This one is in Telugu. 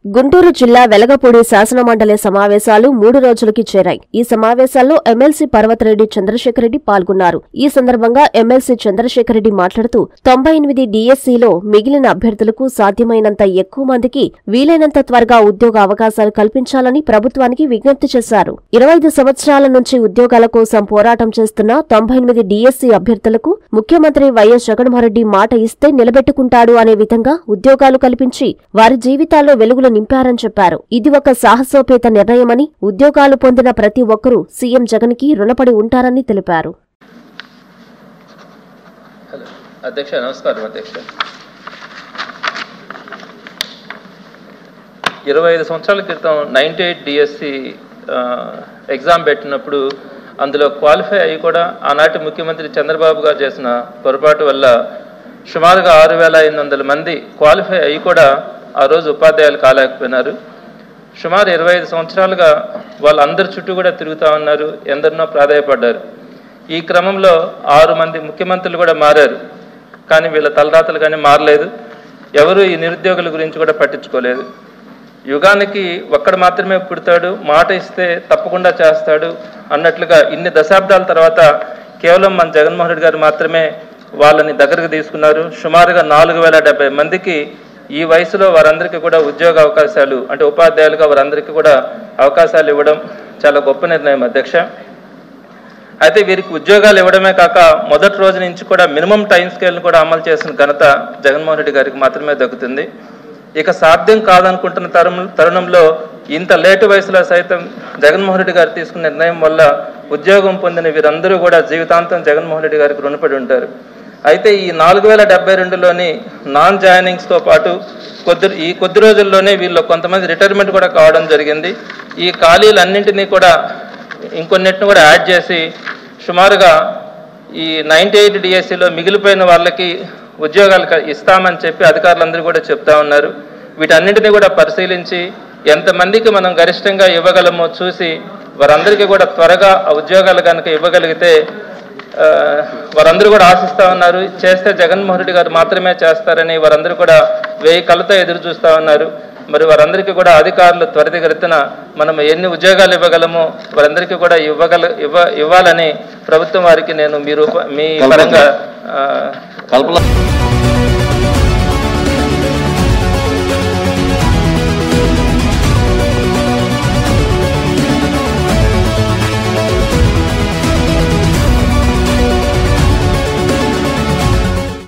గుంటూరు జిల్లా వెలగపూడి శాసనమండలి సమావేశాలు మూడు రోజులకి చేరాయి ఈ సమావేశాల్లో ఎమ్మెల్సీ పర్వతరెడ్డి చంద్రశేఖరరెడ్డి పాల్గొన్నారు ఈ సందర్భంగా ఎమ్మెల్సీ చంద్రశేఖరరెడ్డి మాట్లాడుతూ తొంభై ఎనిమిది డీఎస్సీలో మిగిలిన అభ్యర్థులకు సాధ్యమైనంత ఎక్కువ మందికి వీలైనంత త్వరగా ఉద్యోగ అవకాశాలు కల్పించాలని ప్రభుత్వానికి విజ్ఞప్తి చేశారు ఇరవై ఐదు సంవత్సరాల నుంచి ఉద్యోగాల కోసం పోరాటం చేస్తున్న తొంభై ఎనిమిది డీఎస్సీ అభ్యర్థులకు ముఖ్యమంత్రి వైఎస్ జగన్మోహన్రెడ్డి మాట ఇస్తే నిలబెట్టుకుంటాడు అనే విధంగా ఉద్యోగాలు కల్పించి వారి జీవితాల్లో వెలుగులు నింపారని చెప్పారు ఇది ఒక సాహసోపేత నిర్ణయమని ఉద్యోగాలు పొందిన ప్రతి ఒక్కరూ సీఎం జగన్ కి రుణపడి ఉంటారని తెలిపారు హలో అధ్యక్ష నమస్కారం అధ్యక్ష ఇరవై ఐదు సంవత్సరాల క్రితం నైంటీ ఎయిట్ డిఎస్సి ఎగ్జామ్ పెట్టినప్పుడు అందులో క్వాలిఫై అయ్యి కూడా ఆనాటి ముఖ్యమంత్రి చంద్రబాబు గారు చేసిన పొరపాటు వల్ల సుమారుగా ఆరు వేల ఐదు వందల మంది క్వాలిఫై అయ్యి కూడా ఆ రోజు ఉపాధ్యాయులు కాలేకపోయినారు సుమారు ఇరవై ఐదు సంవత్సరాలుగా వాళ్ళందరి చుట్టూ కూడా తిరుగుతూ ఉన్నారు ఎందరినో ప్రాధాయపడ్డారు ఈ క్రమంలో ఆరు మంది ముఖ్యమంత్రులు కూడా మారారు కానీ వీళ్ళ తలరాతలు కానీ మారలేదు ఎవరు ఈ నిరుద్యోగుల గురించి కూడా పట్టించుకోలేదు యుగానికి ఒక్కడు మాత్రమే పుడతాడు మాట ఇస్తే తప్పకుండా చేస్తాడు అన్నట్లుగా ఇన్ని దశాబ్దాల తర్వాత కేవలం మన జగన్మోహన్ రెడ్డి గారు మాత్రమే వాళ్ళని దగ్గరకు తీసుకున్నారు సుమారుగా నాలుగు వేల డెబ్బై మందికి ఈ వయసులో వారందరికీ కూడా ఉద్యోగ అవకాశాలు అంటే ఉపాధ్యాయులుగా వారందరికీ కూడా అవకాశాలు ఇవ్వడం చాలా గొప్ప నిర్ణయం అధ్యక్ష అయితే వీరికి ఉద్యోగాలు ఇవ్వడమే కాక మొదటి రోజు నుంచి కూడా మినిమం టైం స్కేల్ని కూడా అమలు చేసిన ఘనత జగన్మోహన్ రెడ్డి గారికి మాత్రమే దక్కుతుంది ఇక సాధ్యం కాదనుకుంటున్న తరుణం తరుణంలో ఇంత లేటు వయసులో సైతం జగన్మోహన్ రెడ్డి గారు తీసుకున్న నిర్ణయం వల్ల ఉద్యోగం పొందిన వీరందరూ కూడా జీవితాంతం జగన్మోహన్ రెడ్డి గారికి రుణపడి ఉంటారు అయితే ఈ నాలుగు వేల డెబ్బై రెండులోని నాన్ జాయినింగ్స్తో పాటు కొద్ది ఈ కొద్ది రోజుల్లోనే వీళ్ళు కొంతమంది రిటైర్మెంట్ కూడా కావడం జరిగింది ఈ ఖాళీలన్నింటినీ కూడా ఇంకొన్నిటిని కూడా యాడ్ చేసి సుమారుగా ఈ నైంటీ ఎయిట్ డిఎస్సిలో మిగిలిపోయిన వాళ్ళకి ఉద్యోగాలు క- ఇస్తామని చెప్పి అధికారులందరూ కూడా చెప్తా ఉన్నారు వీటన్నింటినీ కూడా పరిశీలించి ఎంతమందికి మనం గరిష్టంగా ఇవ్వగలమో చూసి వారందరికీ కూడా త్వరగా ఆ ఉద్యోగాలు కనుక ఇవ్వగలిగితే ఆ, వారందరూ కూడా ఆశిస్తా ఉన్నారు చేస్తే జగన్మోహన్ రెడ్డి గారు మాత్రమే చేస్తారని వారందరూ కూడా వేయి కళ్ళతో ఎదురు చూస్తా ఉన్నారు మరి వారందరికీ కూడా అధికారులు త్వరితగతిన మనం ఎన్ని ఉద్యోగాలు ఇవ్వగలమో వారందరికీ కూడా ఇవ్వగల ఇవ్వ ఇవ్వాలని ప్రభుత్వం వారికి నేను మీ రూప మీ పరంగా ఆ, కల్పన